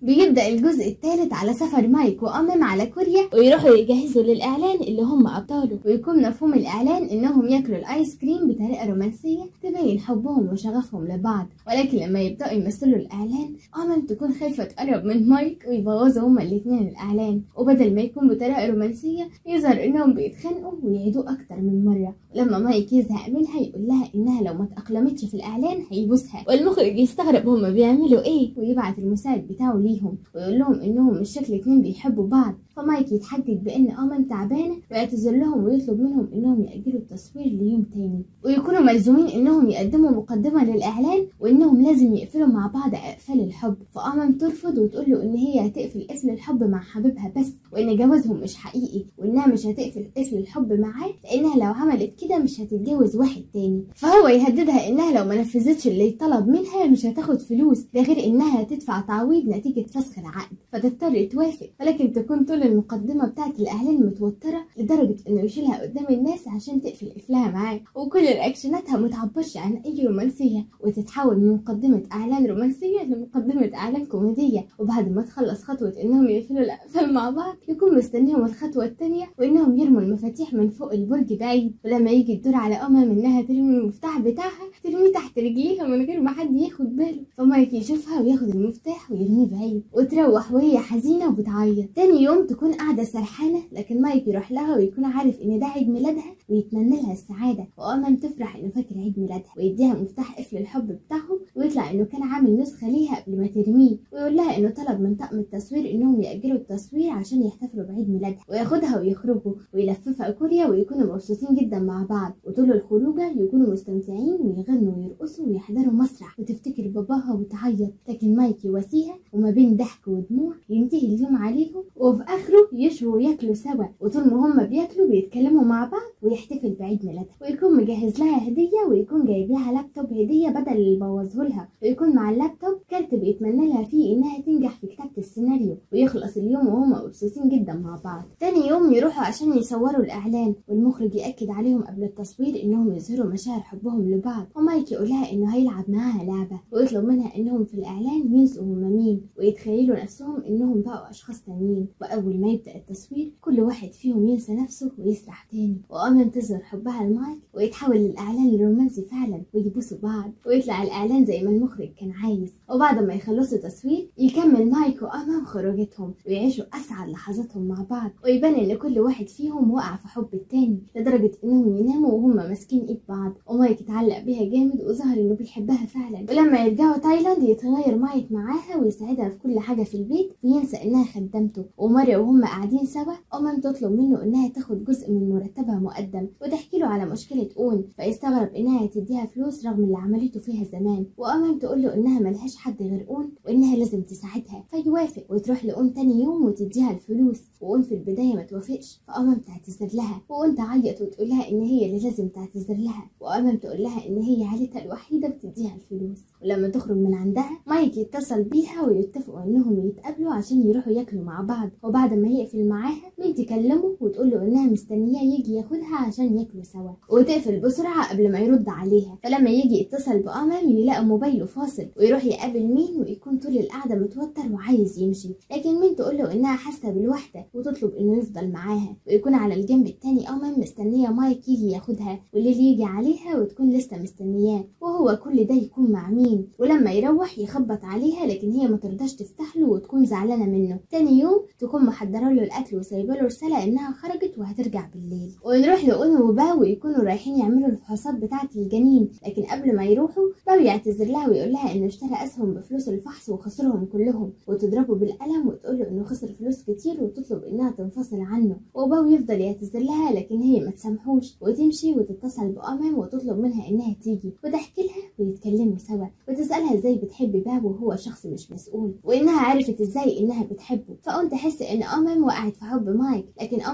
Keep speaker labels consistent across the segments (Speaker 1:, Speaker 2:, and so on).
Speaker 1: بيبدأ الجزء الثالث على سفر مايك وأمم على كوريا ويروحوا يجهزوا للإعلان اللي هم أبطاله ويكون مفهوم الإعلان إنهم ياكلوا الآيس كريم بطريقة رومانسية تبين حبهم وشغفهم لبعض ولكن لما يبدأوا يمثلوا الإعلان أمم تكون خايفة تقرب من مايك ويبوظوا هما الاتنين الإعلان وبدل ما يكون بطريقة رومانسية يظهر إنهم بيتخانقوا ويعيدوه أكتر من مرة ولما مايك يزهق منها يقول لها إنها لو ما تأقلمتش في الإعلان هيبوسها والمخرج يستغرب هما بيعملوا إيه ويبعت المساعد بتاعه ليهم ويقول لهم إنهم مش شكل اتنين بيحبوا بعض فمايك يتحجج بإن أمن تعبانة ويعتذر لهم ويطلب منهم إنهم يأجلوا التصوير ليوم تاني ويكونوا ملزومين إنهم يقدموا مقدمة للإعلان وإنهم لازم يقفلوا مع بعض إقفال الحب فأمن ترفض وتقول له إن هي هتقفل قفل الحب مع حبيبها بس وإن جوازهم مش حقيقي وإنها مش هتقفل قفل الحب معاه لأنها لو عملت كده مش هتتجوز واحد تاني فهو يهددها إنها لو ما نفذتش اللي طلب منها مش هتاخد فلوس ده غير إنها هتدفع تعويض نتيجة فسخ العقد فتضطر توافق ولكن تكون طول المقدمة بتاعت الإعلان متوترة لدرجة إنه يشيلها قدام الناس عشان تقفل قفلها معاه وكل رياكشناتها متعبرش عن أي رومانسية وتتحول من مقدمة إعلان رومانسية لمقدمة إعلان كوميدية وبعد ما تخلص خطوة إنهم يقفلوا الأقفال مع بعض يكون مستنيهم الخطوة التانية وإنهم يرموا المفاتيح من فوق البرج بعيد ولما يجي الدور على أمم إنها ترمي المفتاح بتاعها ترميه تحت رجليها من غير ما حد ياخد باله فمايك يشوفها وياخد المفتاح ويرميه بعيد وتروح وهي حزينة وبتعيط تاني يوم تكون قاعدة سرحانة لكن مايك يروح لها ويكون عارف إن ده عيد ميلادها ويتمنى لها السعادة وأمم تفرح إنه فاكر عيد ميلادها ويديها مفتاح قفل الحب بتاعهم ويطلع إنه كان عامل نسخة ليها قبل ما ترميه ويقول لها إنه طلب من طاقم التصوير إنهم يأجلوا التصوير عشان يحتفلوا بعيد ميلادها وياخدها ويخرجوا ويلففها كوريا ويكونوا مبسوطين جدا مع بعض وطول الخروجة يكونوا مستمتعين ويغنوا ويرقصوا ويحضروا مسرح وتفتكر باباها وتعيط لكن مايك يواسيها وما بين ضحك ودموع ينتهي اليوم عليهم وفي آخره يشوا وياكلوا سوا وطول ما هما بياكلوا بيتكلموا مع بعض ويحتفل بعيد ميلادها ويكون مجهز لها هدية ويكون جايب لها لابتوب هدية بدل اللي بوظه لها ويكون مع اللابتوب كارت بيتمنى لها فيه إنها تنجح في كتابة السيناريو ويخلص اليوم وهما مبسوطين جدا مع بعض تاني يوم يروحوا عشان يصوروا الإعلان والمخرج يأكد عليهم قبل التصوير إنهم يظهروا مشاعر حبهم لبعض ومايك يقول لها إنه هيلعب معاها لعبة ويطلب منها إنهم في الإعلان ينسوا هما مين ويتخيلوا نفسهم إنهم بقوا أشخاص تانيين وأول ما يبدأ التصوير كل واحد فيهم ينسى نفسه ويسرح تاني وأمم تظهر حبها لمايك ويتحول الإعلان لرومانسي فعلا ويبوسوا بعض ويطلع الإعلان زي ما المخرج كان عايز وبعد ما يخلصوا تصوير يكمل مايك وأمم خروجتهم ويعيشوا أسعد لحظاتهم مع بعض ويبان إن كل واحد فيهم وقع في حب التاني لدرجة إنهم يناموا وهم ماسكين إيد بعض ومايك اتعلق بيها جامد وظهر إنه بيحبها فعلا ولما يرجعوا تايلاند يتغير مايك معاها ويساعدها في كل حاجة في البيت وينسى إنها خدمته ومرة وهم قاعدين سوا أمم تطلب منه إنها تاخد جزء من مرتبها مقدم وتحكي له على مشكلة أون فيستغرب إنها تديها فلوس رغم اللي عملته فيها زمان وأمم تقول له إنها ملهاش حد غير أون وإنها لازم تساعدها فيوافق وتروح لأون تاني يوم وتديها الفلوس وأون في البداية ما توافقش فأمم تعتذر لها وأون تعيط وتقول لها إن هي اللي لازم تعتذر لها وأمم تقول لها إن هي عيلتها الوحيدة بتديها الفلوس ولما تخرج من عندها مايك يتصل بيها ويتفقوا إنهم يتقابلوا عشان يروحوا ياكلوا مع بعض وبعد ما يقفل معاها مين تكلمه وتقول له إنها مستنياه يجي ياخدها عشان ياكلوا سوا وتقفل بسرعة قبل ما يرد عليها فلما يجي يتصل بأمم يلاقي موبايله فاصل ويروح يقابل مين ويكون طول القعدة متوتر وعايز يمشي لكن مين تقول له إنها حاسة بالوحدة وتطلب إنه يفضل معاها ويكون على الجنب التاني أمم مستنية مايك يجي ياخدها والليل يجي عليها وتكون لسه مستنياه وهو كل ده يكون مع مين ولما يروح يخبط عليها لكن هي ما ترضاش تفتح له وتكون زعلانة منه تاني يوم تكون محضرة له الأكل وسايبة له رسالة إنها خرجت وهترجع بالليل ونروح لأون وباو ويكونوا رايحين يعملوا الفحوصات بتاعة الجنين لكن قبل ما يروحوا باو يعتذر لها ويقول لها إنه اشترى أسهم بفلوس الفحص وخسرهم كلهم وتضربه بالقلم وتقول له إنه خسر فلوس كتير وتطلب إنها تنفصل عنه وباو يفضل يعتذر لها لكن هي ما تسامحوش وتمشي وتتصل بأمم وتطلب منها إنها تيجي وتحكي لها ويتكلموا سوا وتسألها إزاي بتحب باب وهو شخص مش مسؤول وإنها عرفت إزاي إنها بتحبه فأون تحس إن أمم وقعت في حب مايك لكن أمم تقول لها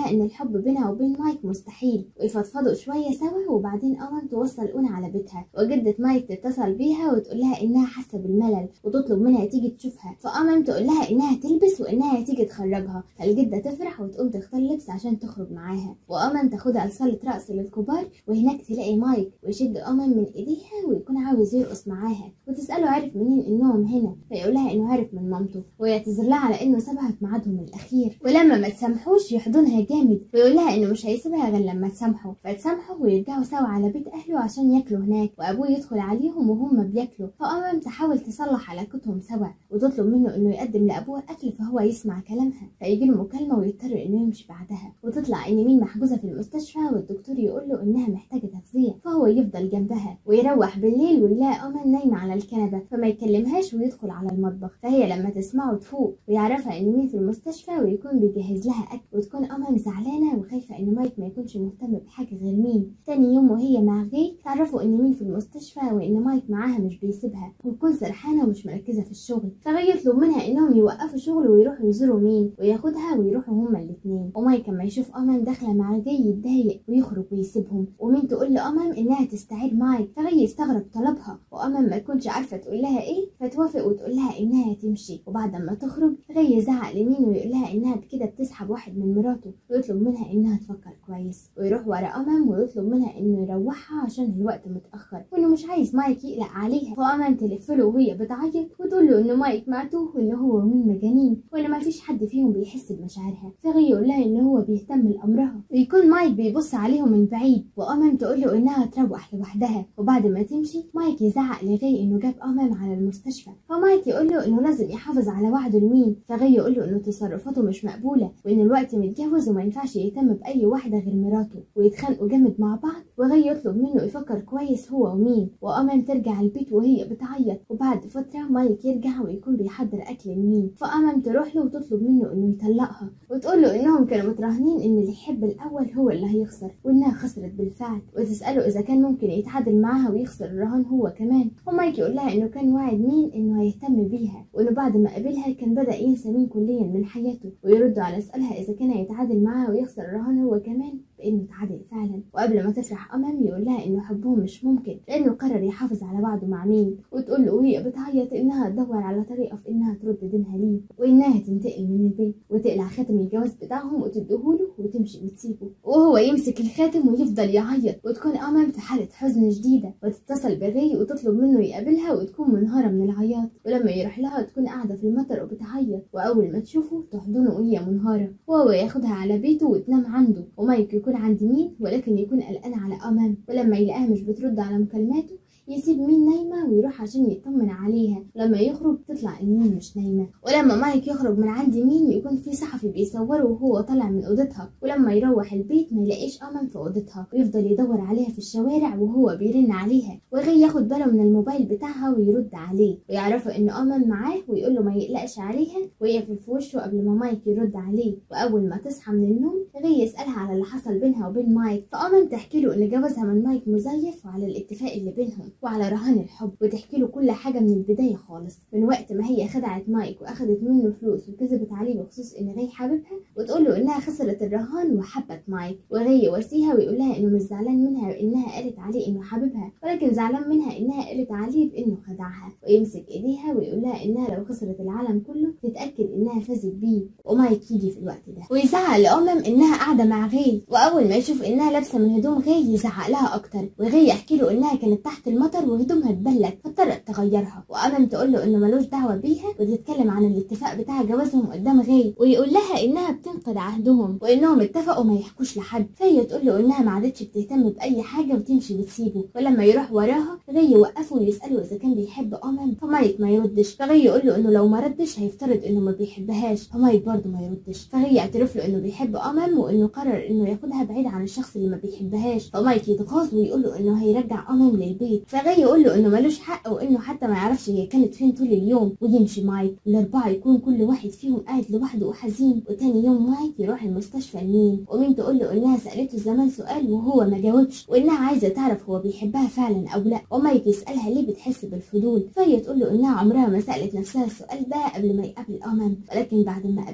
Speaker 1: لها ان الحب بينها وبين مايك مستحيل ويفضفضوا شويه سوا وبعدين امم توصل اون على بيتها وجده مايك تتصل بيها وتقول لها انها حاسه بالملل وتطلب منها تيجي تشوفها فامم تقول لها انها تلبس وانها تيجي تخرجها فالجده تفرح وتقوم تختار لبس عشان تخرج معاها وامم تاخدها لصاله رقص للكبار وهناك تلاقي مايك ويشد امم من ايديها ويكون عاوز يرقص معاها وتساله عرف منين انهم هنا فيقول لها انه عرف من مامته ويعتذر لها على انه سابها في ميعادهم الاخير ولما ما تسامحوش يحضنها جامد ويقول لها انه مش هيسيبها غير لما تسامحه فتسامحه ويرجعوا سوا على بيت اهله عشان ياكلوا هناك وابوه يدخل عليهم وهم بياكلوا فامم تحاول تصلح علاقتهم سوا وتطلب منه انه يقدم لابوها اكل فهو يسمع كلامها فيجي له مكالمه ويضطر انه يمشي بعدها وتطلع ان مين محجوزه في المستشفى والدكتور يقول له انها محتاجه تغذيه فهو يفضل جنبها ويروح بالليل ويلاقي امل نايمه على الكنبه فما يكلمهاش ويدخل على المطبخ فهي لما تسمعه تفوق ويعرفها ان مين في المستشفى ويكون بيجهز لها اكل وتكون امل زعلانه وخايفه ان مايك ما يكونش مهتم بحاجه غير مين تاني يوم وهي مع غي تعرفوا ان مين في المستشفى وان مايك معاها مش بيسيبها وتكون سرحانه ومش مركزه في الشغل فغي يطلب منها انهم يوقفوا شغل ويروحوا يزوروا مين وياخدها ويروحوا هما الاتنين ومايك لما يشوف امل داخله مع غي يتضايق ويخرج ويسيبهم ومين تقول لامل انها تستعير مايك فغي يستغرب طلبها وامل ما تكونش عارفه تقول لها ايه فتوافق وتقول لها انها تمشي وبعد ما تخرج غي يزعق لمين ويقول لها انها بكده بتسحب واحد من مراته ويطلب منها انها تفكر كويس ويروح ورا امم ويطلب منها انه يروحها عشان الوقت متاخر وانه مش عايز مايك يقلق عليها فامم تلف له وهي بتعيط وتقول له انه مايك معتوه وان هو ومين مجانين وان ما فيش حد فيهم بيحس بمشاعرها فغي يقول لها ان هو بيهتم لامرها ويكون مايك بيبص عليهم من بعيد وامم تقول له انها تروح لوحدها وبعد ما تمشي مايك يزعق لغي انه جاب امم على المستشفى فمايك يقول له انه لازم يحافظ على وعده لمين فغي يقول له انه تصرفاته مش مقبوله وان الوقت متجوز وما ينفعش يهتم باي واحده غير مراته ويتخانقوا جامد مع بعض وغي يطلب منه يفكر كويس هو ومين وامم ترجع البيت وهي بتعيط وبعد فتره مايك يرجع ويكون بيحضر اكل لمين فامم تروح له وتطلب منه انه يطلقها وتقول له انهم كانوا متراهنين ان اللي يحب الاول هو اللي هيخسر وانها خسرت بالفعل وتساله اذا كان ممكن يتعادل معاها ويخسر الرهان هو كمان ومايك يقول لها انه كان واعد مين انه هيهتم بيها وانه بعد ما قابلها كان بدا ينسى مين كليا من حياته ويرد على سؤالها اذا كان هيتعادل معاها ويخسر الرهان هو كمان بانه اتعادل فعلا وقبل ما تفرح امم يقول لها انه حبهم مش ممكن لانه قرر يحافظ على بعضه مع مين وتقول له وهي بتعيط انها تدور على طريقه في انها ترد دينها ليه وانها تنتقل من البيت وتقلع خاتم الجواز بتاعهم وتديهوله وتمشي وتسيبه وهو يمسك الخاتم ويفضل يعيط وتكون امم في حاله حزن شديده وتتصل بغي وتطلب منه يقابلها وتكون منهاره من العياط ولما يروح لها تكون قاعده في المطر وبتعيط واول ما تشوفه تحضنه وهي منهاره وهو ياخدها على بيته وتنام عنده ومايك يكون عند مين ولكن يكون قلقان على امام ولما يلاقيها مش بترد على مكالماته يسيب مين نايمة ويروح عشان يطمن عليها لما يخرج تطلع ان مين مش نايمة ولما مايك يخرج من عند مين يكون في صحفي بيصوره وهو طالع من اوضتها ولما يروح البيت ما يلاقيش امل في اوضتها ويفضل يدور عليها في الشوارع وهو بيرن عليها وغي ياخد باله من الموبايل بتاعها ويرد عليه ويعرفوا ان امل معاه ويقول له ما يقلقش عليها ويقفل في وشه قبل ما مايك يرد عليه واول ما تصحى من النوم غي يسالها على اللي حصل بينها وبين مايك فامل تحكي له ان جوازها من مايك مزيف وعلى الاتفاق اللي بينهم وعلى رهان الحب وتحكي له كل حاجة من البداية خالص من وقت ما هي خدعت مايك وأخدت منه فلوس وكذبت عليه بخصوص إن غي حبيبها وتقول له إنها خسرت الرهان وحبت مايك وغي يواسيها ويقول لها إنه مش زعلان منها إنها قالت عليه إنه حبيبها ولكن زعلان منها إنها قالت عليه بإنه خدعها ويمسك إيديها ويقول لها إنها لو خسرت العالم كله تتأكد إنها فازت بيه ومايك يجي في الوقت ده ويزعق لأمم إنها قاعدة مع غي وأول ما يشوف إنها لابسة من هدوم غي يزعق لها أكتر وغي يحكي له إنها كانت تحت المطر وهدومها اتبلت فاضطرت تغيرها وأمم تقول له إنه ملوش دعوة بيها وتتكلم عن الاتفاق بتاع جوازهم قدام غي ويقول لها إنها بتنقض عهدهم وإنهم اتفقوا ما يحكوش لحد فهي تقول له إنها ما عادتش بتهتم بأي حاجة وتمشي وتسيبه ولما يروح وراها غي يوقفه ويسأله إذا كان بيحب أمم فمايك ما يردش فغي يقول له إنه لو ما ردش هيفترض إنه ما بيحبهاش فمايك برضه ما يردش فغي يعترف له إنه بيحب أمم وإنه قرر إنه ياخدها بعيد عن الشخص اللي ما بيحبهاش فمايك يتغاظ ويقول له إنه هيرجع أمم للبيت فغي يقول له إنه ملوش حق وإنه حتى ما يعرفش هي كانت فين طول اليوم ويمشي مايك الأربعة يكون كل واحد فيهم قاعد لوحده وحزين وتاني يوم مايك يروح المستشفى لمين ومين تقول له إنها سألته زمان سؤال وهو ما جاوبش وإنها عايزة تعرف هو بيحبها فعلا أو لا ومايك يسألها ليه بتحس بالفضول فهي تقول له إنها عمرها ما سألت نفسها السؤال ده قبل ما يقابل أمم ولكن بعد ما قابلها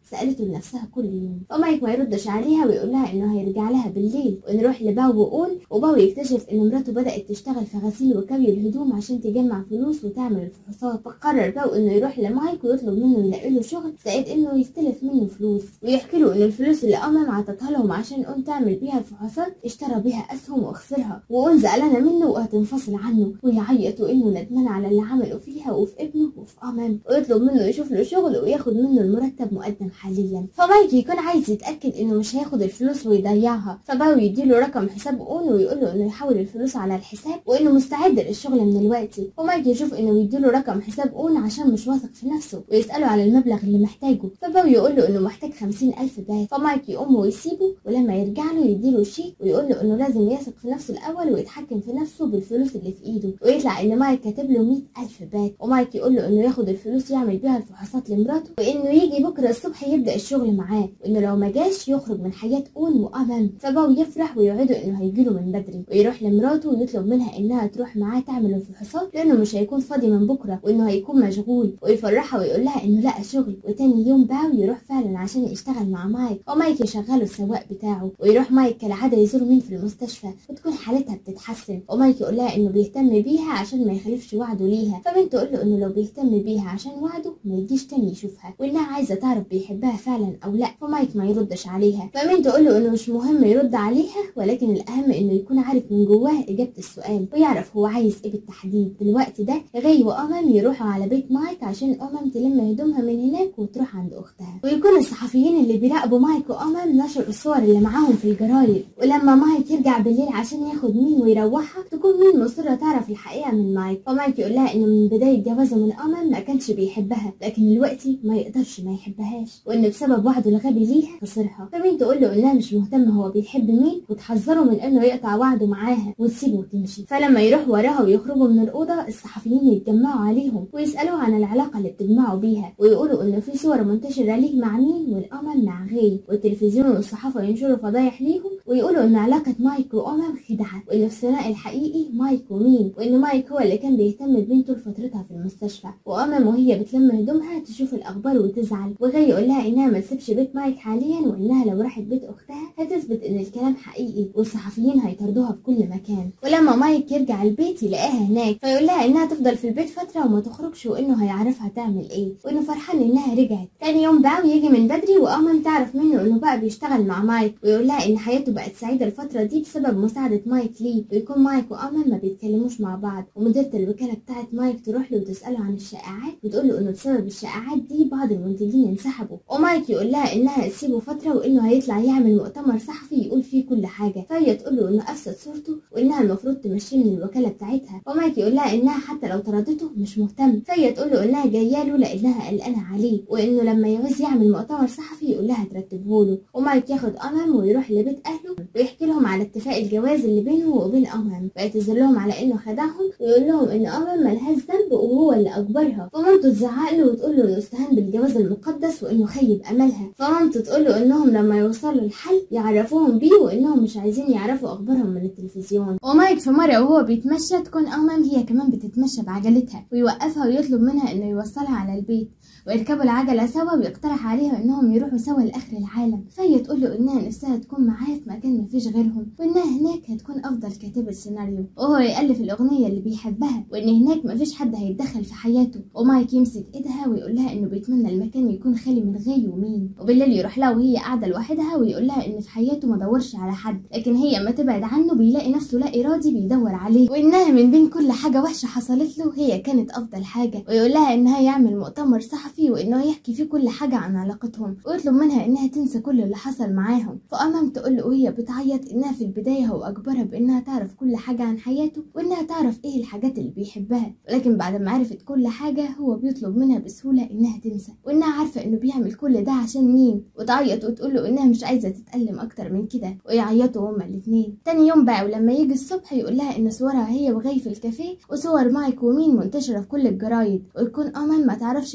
Speaker 1: سألته لنفسها كل يوم فمايك ما يردش عليها ويقول لها انه هيرجع لها بالليل ونروح لباو وقول وباو يكتشف ان مراته بدأت تشتغل في غسيل وكوي الهدوم عشان تجمع فلوس وتعمل الفحوصات فقرر باو انه يروح لمايك ويطلب منه يلاقي له شغل زائد انه يستلف منه فلوس ويحكي له ان الفلوس اللي امم عطتها لهم عشان ام تعمل بيها الفحوصات اشترى بيها اسهم وخسرها وام زعلانه منه وهتنفصل عنه ويعيط وانه ندمان على اللي عمله فيها وفي ابنه وفي امم ويطلب منه يشوف له شغل وياخد منه المرتب مقدم حاليا فمايك يكون عايز يتاكد انه مش هياخد الفلوس ويضيعها فباو يديله رقم حساب اون ويقول له انه يحول الفلوس على الحساب وانه مستعد للشغل من الوقت ومايك يشوف انه يديله رقم حساب اون عشان مش واثق في نفسه ويساله على المبلغ اللي محتاجه فباو يقول له انه محتاج خمسين الف بات فمايك يقوم ويسيبه ولما يرجع له يديله شيك ويقول له انه لازم يثق في نفسه الاول ويتحكم في نفسه بالفلوس اللي في ايده ويطلع ان مايك كاتب له مية الف بات ومايك يقول له انه ياخد الفلوس يعمل بيها الفحوصات لمراته وانه يجي بكره الصبح يبدا الشغل معاه وانه لو ما جاش يخرج من حياه اون وامل فباو يفرح ويوعده انه هيجيله من بدري ويروح لمراته ويطلب منها انها تروح معاه تعمل الفحوصات لانه مش هيكون فاضي من بكره وانه هيكون مشغول ويفرحها ويقول لها انه لقى شغل وتاني يوم باو يروح فعلا عشان يشتغل مع مايك ومايك يشغله السواق بتاعه ويروح مايك كالعاده يزور مين في المستشفى وتكون حالتها بتتحسن ومايك يقول لها انه بيهتم بيها عشان ما يخلفش وعده ليها فبنت تقول له انه لو بيهتم بيها عشان وعده ما يجيش تاني يشوفها وانها عايزه تعرف بيحبها فعلا او لا فمايك ما يردش عليها فمين تقول له انه مش مهم يرد عليها ولكن الاهم انه يكون عارف من جواه اجابه السؤال ويعرف هو عايز ايه بالتحديد في الوقت ده غي وامم يروحوا على بيت مايك عشان امم تلم هدومها من هناك وتروح عند اختها ويكون الصحفيين اللي بيراقبوا مايك وامم نشروا الصور اللي معاهم في الجرايد ولما مايك يرجع بالليل عشان ياخد مين ويروحها تكون مين مصره تعرف الحقيقه من مايك فمايك يقول لها انه من بدايه جوازه من امم ما كانش بيحبها لكن دلوقتي ما يقدرش ما يحبهاش وان بسبب وعده الغبي ليها خسرها فمين تقول له انها مش مهتمه هو بيحب مين وتحذره من انه يقطع وعده معاها وتسيبه وتمشي فلما يروح وراها ويخرجوا من الاوضه الصحفيين يتجمعوا عليهم ويسالوه عن العلاقه اللي بتجمعوا بيها ويقولوا انه في صور منتشره ليه مع مين والامل مع غي والتلفزيون والصحافه ينشروا فضايح ليهم ويقولوا ان علاقه مايك وامل خدعه وان الثنائي الحقيقي مايك ومين وان مايك هو اللي كان بيهتم ببنته لفترتها في المستشفى وامل وهي بتلم هدومها تشوف الاخبار وتزعل وغي يقول لها انها ما تسيبش بيت مايك حاليا وانها لو راحت بيت اختها هتثبت ان الكلام حقيقي والصحفيين هيطردوها في كل مكان ولما مايك يرجع البيت يلاقيها هناك فيقول لها انها تفضل في البيت فتره وما تخرجش وانه هيعرفها تعمل ايه وانه فرحان انها رجعت تاني يوم باو يجي من بدري وامم تعرف منه انه بقى بيشتغل مع مايك ويقول لها ان حياته بقت سعيده الفتره دي بسبب مساعده مايك ليه ويكون مايك وامم ما بيتكلموش مع بعض ومديره الوكاله بتاعت مايك تروح له وتساله عن الشائعات وتقول له انه بسبب الشائعات دي بعض المنتجين انسحبوا ومايك يقول لها انها تسيبه فتره وانه هيطلع يعمل مؤتمر صحفي يقول فيه كل حاجه فهي تقول له انه افسد صورته وانها المفروض تمشيه من الوكاله بتاعتها ومايك يقول لها انها حتى لو طردته مش مهتم فهي تقول له انها جايه له لانها قلقانه عليه وانه لما يعوز يعمل مؤتمر صحفي يقول لها ترتبه له ومايك ياخد امم ويروح لبيت اهله ويحكي لهم على اتفاق الجواز اللي بينه وبين امم ويعتذر لهم على انه خدعهم ويقول لهم ان امم ملهاش ذنب وهو اللي اجبرها فمامته تزعق له وتقول له انه استهان بالجواز المقدس وانه خيب املها فمامته تقول له انهم لما يوصلوا الحل يعرفوهم بيه وانهم مش عايزين يعرفوا اخبارهم من التلفزيون ومايك في مره وهو بيتمشى تكون امم هي كمان بتتمشى بعجلتها ويوقفها ويطلب منها انه يوصلها على البيت ويركبوا العجلة سوا ويقترح عليها انهم يروحوا سوا لاخر العالم فهي تقول له انها نفسها تكون معاه في مكان مفيش غيرهم وانها هناك هتكون افضل كاتبة السيناريو وهو يالف الاغنية اللي بيحبها وان هناك مفيش حد هيتدخل في حياته ومايك يمسك ايدها ويقول لها انه بيتمنى المكان يكون خالي من غي ومين وبالليل يروح لها وهي قاعدة لوحدها ويقول لها ان في حياته ما دورش على حد لكن هي اما تبعد عنه بيلاقي نفسه لا ارادي بيدور عليه وانها من بين كل حاجة وحشة حصلت له هي كانت افضل حاجة ويقول لها انها يعمل مؤتمر صحفي وانه يحكي فيه كل حاجة عن علاقتهم ويطلب منها انها تنسى كل اللي حصل معاهم فامم تقول له وهي بتعيط انها في البداية هو اجبرها بانها تعرف كل حاجة عن حياته وانها تعرف ايه الحاجات اللي بيحبها ولكن بعد ما عرفت كل حاجة هو بيطلب منها بسهولة انها تنسى وانها عارفة انه بيعمل كل ده عشان مين وتعيط وتقول له انها مش عايزة تتألم اكتر من كده ويعيطوا هما الاتنين تاني يوم بقى ولما يجي الصبح يقول لها ان صورها هي وغي في الكافيه وصور مايك ومين منتشرة في كل الجرايد ويكون امل ما تعرفش ان الاخبار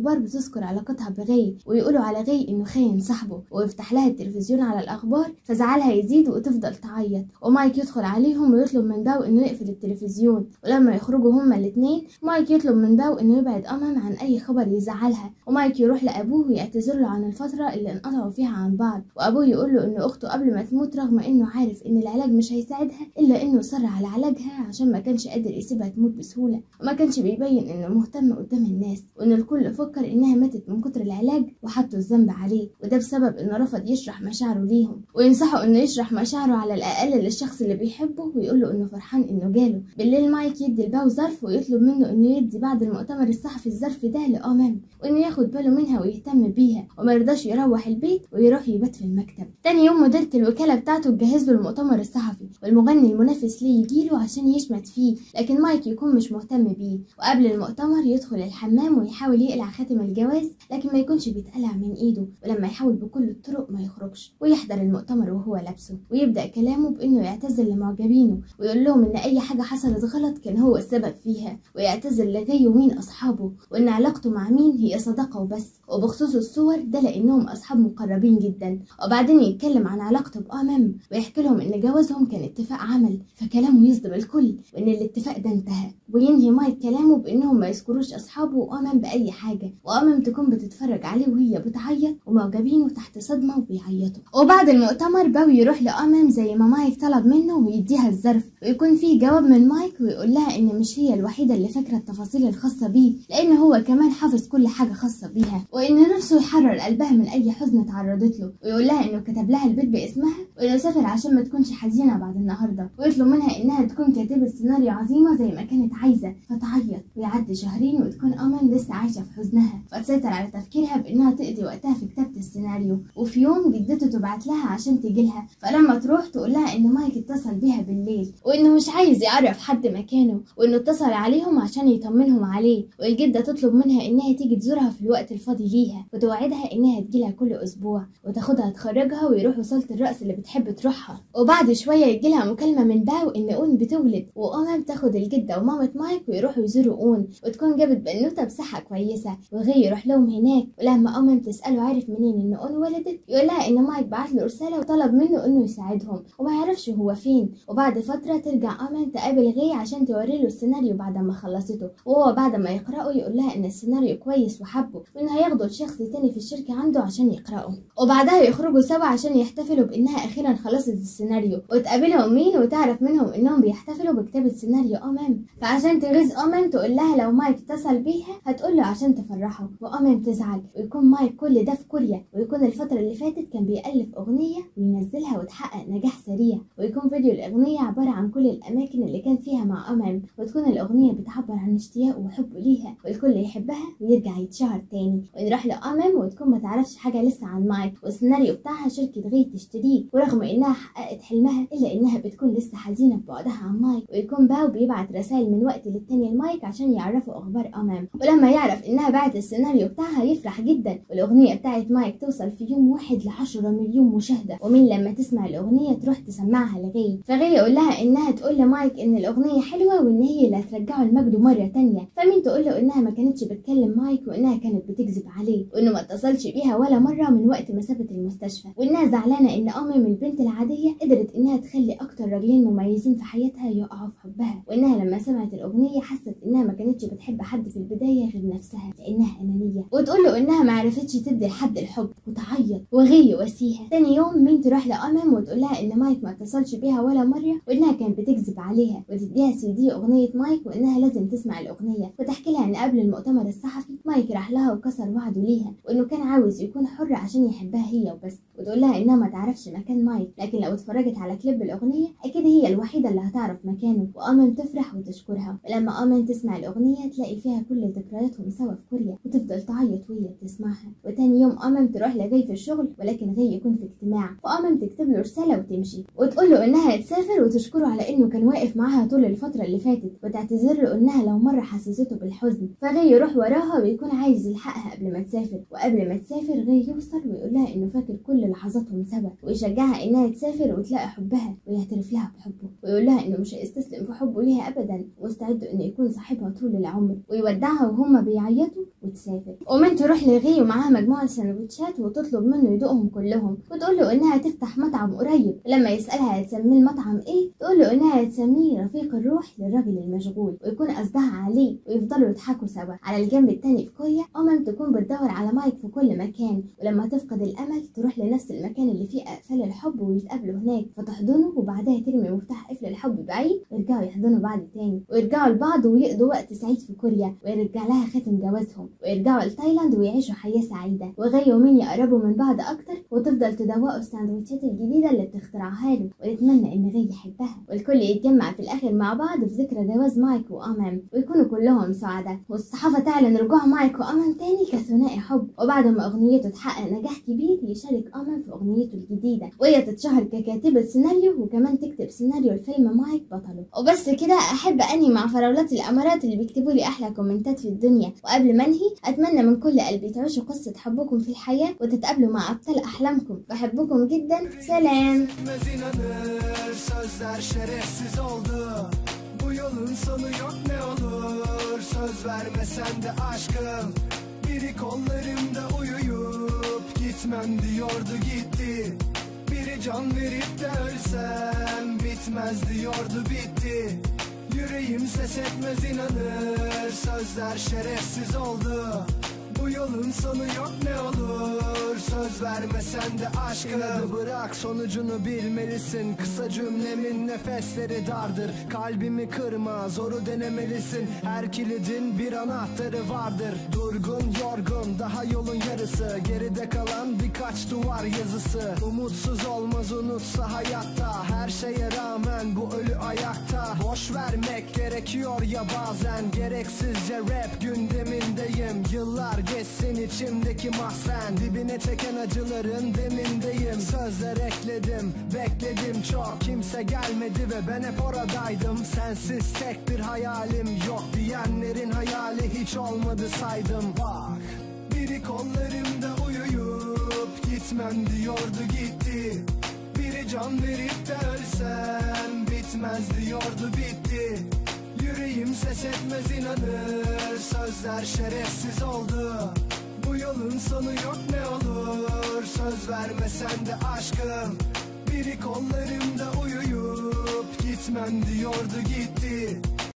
Speaker 1: الأخبار بتذكر علاقتها بغي ويقولوا على غي إنه خاين صاحبه ويفتح لها التلفزيون على الأخبار فزعلها يزيد وتفضل تعيط ومايك يدخل عليهم ويطلب من باو إنه يقفل التلفزيون ولما يخرجوا هما الاتنين مايك يطلب من باو إنه يبعد أمم عن أي خبر يزعلها ومايك يروح لأبوه ويعتذر له عن الفترة اللي انقطعوا فيها عن بعض وأبوه يقول له إن أخته قبل ما تموت رغم إنه عارف إن العلاج مش هيساعدها إلا إنه صر على علاجها عشان ما كانش قادر يسيبها تموت بسهولة وما كانش بيبين إنه مهتم قدام الناس وإن الكل فكر إنها ماتت من كتر العلاج وحطوا الذنب عليه وده بسبب إنه رفض يشرح مشاعره ليهم وينصحه إنه يشرح مشاعره على الأقل للشخص اللي بيحبه ويقول له إنه فرحان إنه جاله بالليل مايك يدي الباو ظرف ويطلب منه إنه يدي بعد المؤتمر الصحفي الظرف ده لأمام وإنه ياخد باله منها ويهتم بيها وما يرضاش يروح البيت ويروح يبات في المكتب تاني يوم مديرة الوكالة بتاعته تجهز له المؤتمر الصحفي والمغني المنافس ليه يجيله عشان يشمت فيه لكن مايك يكون مش مهتم بيه وقبل المؤتمر يدخل الحمام ويحاول يقلع خاتم الجواز لكن ما يكونش بيتقلع من ايده ولما يحاول بكل الطرق ما يخرجش ويحضر المؤتمر وهو لابسه ويبدأ كلامه بانه يعتذر لمعجبينه ويقول لهم ان اي حاجة حصلت غلط كان هو السبب فيها ويعتذر لغي ومين اصحابه وان علاقته مع مين هي صداقة وبس وبخصوص الصور ده لانهم اصحاب مقربين جدا وبعدين يتكلم عن علاقته بأمم ويحكي لهم ان جوازهم كان اتفاق عمل فكلامه يصدم الكل وان الاتفاق ده انتهى وينهي مايك كلامه بانهم ما يذكروش اصحابه وامم باي حاجه وامم تكون بتتفرج عليه وهي بتعيط ومعجبينه تحت صدمه وبيعيطوا وبعد المؤتمر باوي يروح لامم زي ما مايك طلب منه ويديها الظرف ويكون في جواب من مايك ويقول لها ان مش هي الوحيده اللي فاكره التفاصيل الخاصه بيه لان هو كمان حافظ كل حاجه خاصه بيها وان نفسه يحرر قلبها من اي حزن تعرضت له ويقول لها انه كتب لها البيت باسمها وانه سافر عشان ما تكونش حزينه بعد النهارده ويطلب منها انها تكون كاتبه سيناريو عظيمه زي ما كانت عايزه فتعيط ويعدي شهرين وتكون امل لسه عايشه في حزنها فتسيطر على تفكيرها بانها تقضي وقتها في كتابه السيناريو وفي يوم جدته تبعت لها عشان تجيلها فلما تروح تقول لها ان مايك اتصل بيها بالليل وانه مش عايز يعرف حد مكانه وانه اتصل عليهم عشان يطمنهم عليه والجده تطلب منها انها تيجي تزورها في الوقت الفاضي ليها وتوعدها انها تجيلها كل اسبوع وتاخدها تخرجها ويروحوا صاله الرقص اللي بتحب تروحها وبعد شويه يجيلها مكالمه من باو ان اون بتولد وامم تاخد الجده ومامة مايك ويروحوا يزوروا اون وتكون جابت بنوته بصحه كويسه وغي يروح لهم هناك ولما امم تساله عارف منين ان اون ولدت يقول لها ان مايك بعت له رساله وطلب منه انه يساعدهم وما يعرفش هو فين وبعد فتره ترجع امم تقابل غي عشان توري له السيناريو بعد ما خلصته وهو بعد ما يقراه يقول لها ان السيناريو كويس وحبه وان هياخده لشخص تاني في الشركه عنده عشان يقراه وبعدها يخرجوا سوا عشان يحتفلوا بانها اخيرا خلصت السيناريو وتقابلهم مين وتعرف منهم انهم بيحتفلوا بكتابه سيناريو امام فعشان تغيظ امام تقول لها لو مايك اتصل بيها هتقول له عشان تفرحه وامام تزعل ويكون مايك كل ده في كوريا ويكون الفتره اللي فاتت كان بيالف اغنيه وينزلها وتحقق نجاح سريع ويكون فيديو الاغنيه عباره عن كل الاماكن اللي كان فيها مع امام وتكون الاغنيه بتعبر عن اشتياقه وحبه ليها والكل يحبها ويرجع يتشهر تاني ونروح لامام وتكون ما تعرفش حاجه لسه عن مايك والسيناريو بتاعها شركه غي تشتريه ورغم انها حققت حلمها الا انها بتكون لسه حزينه ببعدها عن مايك ويكون باو بيبعت رسائل من وقت للتاني لمايك عشان يعرفوا اخبار امام ولما يعرف انها بعت السيناريو بتاعها يفرح جدا والاغنيه بتاعت مايك توصل في يوم واحد لعشرة مليون مشاهده ومين لما تسمع الاغنيه تروح تسمعها لغي فغي يقول لها انها تقول لمايك ان الاغنيه حلوه وان هي اللي هترجعه لمجده مره تانية فمين تقول له انها ما كانتش بتكلم مايك وانها كانت بتكذب عليه وانه ما اتصلش بيها ولا مره من وقت ما سابت المستشفى وانها زعلانه ان امم البنت العاديه قدرت انها تخلي اكتر راجلين مميزين في حياتها يقعوا في حبها وانها لما سمعت الاغنيه حست انها ما كانتش بتحب حد في البدايه غير نفسها لانها انانيه وتقول له انها ما عرفتش تدي لحد الحب وتعيط وغي وسيها تاني يوم مين تروح لامم وتقول لها ان مايك ما اتصلش بيها ولا مره وانها كانت بتكذب عليها وتديها سي دي اغنيه مايك وانها لازم تسمع الاغنيه وتحكي لها ان قبل المؤتمر الصحفي مايك راح لها وكسر وعده ليها وانه كان عاوز يكون حر عشان يحبها هي وبس وتقول لها انها ما تعرفش مكان مايك لكن لو اتفرجت على كليب الاغنيه اكيد هي الوحيده اللي هتعرف مكانه وامن تفرح وتشكرها ولما امن تسمع الاغنيه تلاقي فيها كل ذكرياتهم سوا في كوريا وتفضل تعيط وهي بتسمعها وتاني يوم امن تروح لغي في الشغل ولكن غي يكون في اجتماع وامن تكتب له رساله وتمشي وتقول له انها تسافر وتشكره على انه كان واقف معاها طول الفتره اللي فاتت وتعتذر له انها لو مره حسسته بالحزن فغي يروح وراها ويكون عايز يلحقها قبل ما تسافر وقبل ما تسافر غي يوصل ويقول لها انه فاكر كل لحظاتهم سوا ويشجعها انها تسافر وتلاقي حبها ويعترف لها بحبه ويقول لها انه مش هيستسلم في حبه ليها ابدا واستعد انه يكون صاحبها طول العمر ويودعها وهما بيعيطوا وتسافر ومن تروح لغي ومعاها مجموعة سندوتشات وتطلب منه يدوقهم كلهم وتقول له انها تفتح مطعم قريب ولما يسألها هتسميه المطعم ايه تقول له انها هتسميه رفيق الروح للراجل المشغول ويكون قصدها عليه ويفضلوا يضحكوا سوا على الجنب التاني في كوريا أمم تكون بتدور على مايك في كل مكان ولما تفقد الأمل تروح لنفس المكان اللي فيه أقفال الحب ويتقابلوا هناك فتحضنه وبعدها ترمي مفتاح قفل الحب بعيد ويرجعوا يحضنوا بعض تاني ويرجعوا لبعض ويقضوا وقت سعيد في كوريا ويرجع لها خاتم جوازهم ويرجعوا لتايلاند ويعيشوا حياة سعيدة وغي ومين يقربوا من بعض أكتر وتفضل تدوقوا الساندوتشات الجديدة اللي بتخترعها له ونتمنى إن غي يحبها والكل يتجمع في الآخر مع بعض في ذكرى جواز مايك وأمم ويكونوا كلهم سعداء والصحافة تعلن رجوع مايك وأمم تاني كثنائي حب وبعد ما أغنيته تحقق نجاح كبير يشارك أمم في أغنيته الجديدة وهي تتشهر ككاتبة سيناريو وكمان تكتب سيناريو الفيلم مايك بطله وبس كده أحب أنهي مع فراولات الأمارات اللي بيكتبوا لي أحلى كومنتات في الدنيا وقبل ما أنهي أتمنى من كل قلبي تعيشوا قصة حبكم في الحياة وتتقابلوا مع أبطال أحلامكم بحبكم جدا سلام
Speaker 2: Etmez inanır Sözler şerefsiz oldu Bu yolun sonu yok ne olur Söz vermesen de aşkım Biri kollarımda uyuyup Gitmem diyordu gitti Biri can verip de ölsem Bitmez diyordu bitti Yüreğim ses etmez inanır Sözler şerefsiz oldu bu yolun sonu yok ne olur Söz vermesen de aşkım İnadı bırak sonucunu bilmelisin Kısa cümlemin nefesleri dardır Kalbimi kırma zoru denemelisin Her kilidin bir anahtarı vardır Durgun yorgun daha yolun yarısı Geride kalan birkaç duvar yazısı Umutsuz olmaz unutsa hayatta Her şeye rağmen bu ölü ayakta Boş vermek gerekiyor ya bazen Gereksizce rap gündemindeyim Yıllar geçsin içimdeki mahzen Dibine çeken acıların demindeyim Sözler ekledim bekledim çok Kimse gelmedi ve ben hep oradaydım Sensiz tek bir hayalim yok Diyenlerin hayali hiç olmadı saydım Bak biri kollarımda uyuyup Gitmem diyordu gitti Biri can verip de ölsem Bitmez diyordu bitti Yüreğim ses etmez inanır Sözler şerefsiz oldu Bu yolun sonu yok ne olur Söz vermesen de aşkım Biri kollarımda uyuyup Gitmem diyordu gitti